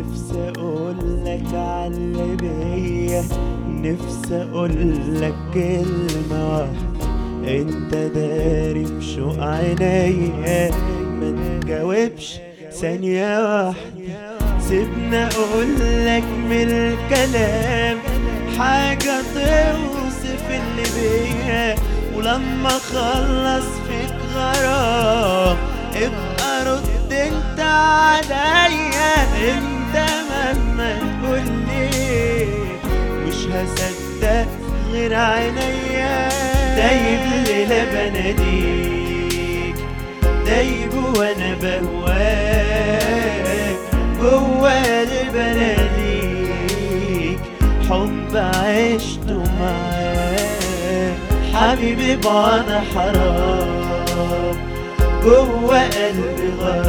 نفسي اقولك على بيا نفسي اقولك كلمة واحدة انت داري بشوق عينيا ما تجاوبش ثانية واحدة سيبنا اقولك من الكلام حاجة توصف اللي بيا ولما اخلص فيك غرام ابقى رد انت عليا انت مهما تقولي مش هصدق غير عينيا دايب ليلة بناديك دايب وانا بهواك جوا قلب اناديك حب عشته معاك حبيبي بعد حرام جوا قلبي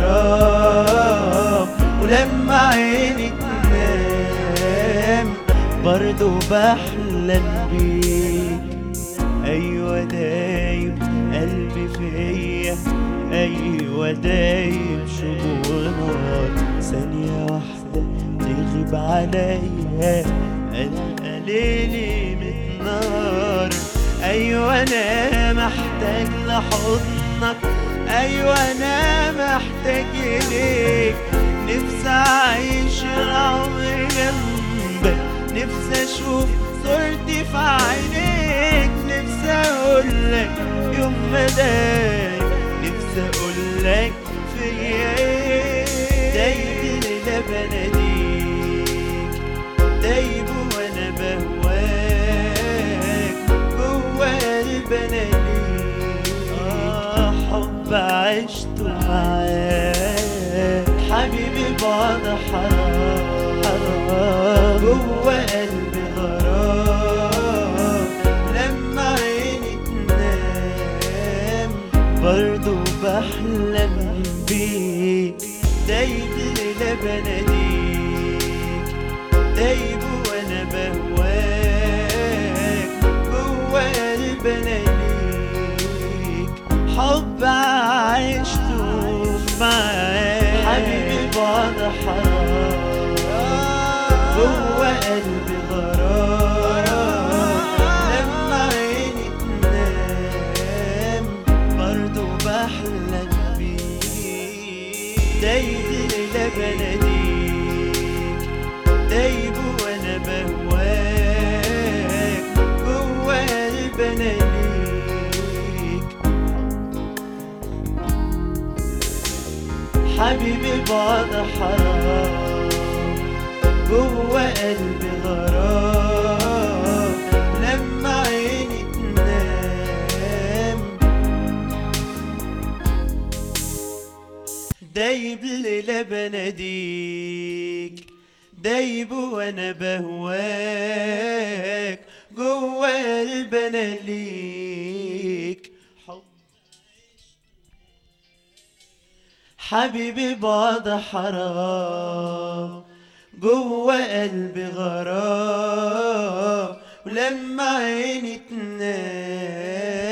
غرام ولما عيني تنام برضو بحلم بيك ايوه دايب قلبي فيا ايوه دايب شموع نار ثانية واحدة تغيب عليا القى ليلي متنار ايوه انا محتاج لحضنك ايوه انا محتاج اليك نفسي اعيش العمر جنبك نفسي اشوف صورتي في عينيك نفسي اقولك يوم ما دايم نفسي اقولك فيا ايه دايب ليلة بناديك دايب وانا بهواك جوا قلب انا ليك اه حب عشته معاك حبيبي بعد حرام حرام جوا قلبي غرام لما عيني تنام برضو بحلم بيك دايب ليلة بناديك دايب وانا بهواك جوا قلب انا ليك حب عشته معاك حبيبي بعد حرام جوا قلبي غرام لما عيني تنام برضو بحلم بيك دايب ليلة بناديك دايب وانا بهواك جوا قلب انا ليك حبيبي بعد حرام جوا قلبي غرام لما عيني تنام دايب ليلة بناديك دايب وانا بهواك جوا قلب انا ليك حب حبيبي بعد حرام جوا قلبي غرام ولما عيني تنام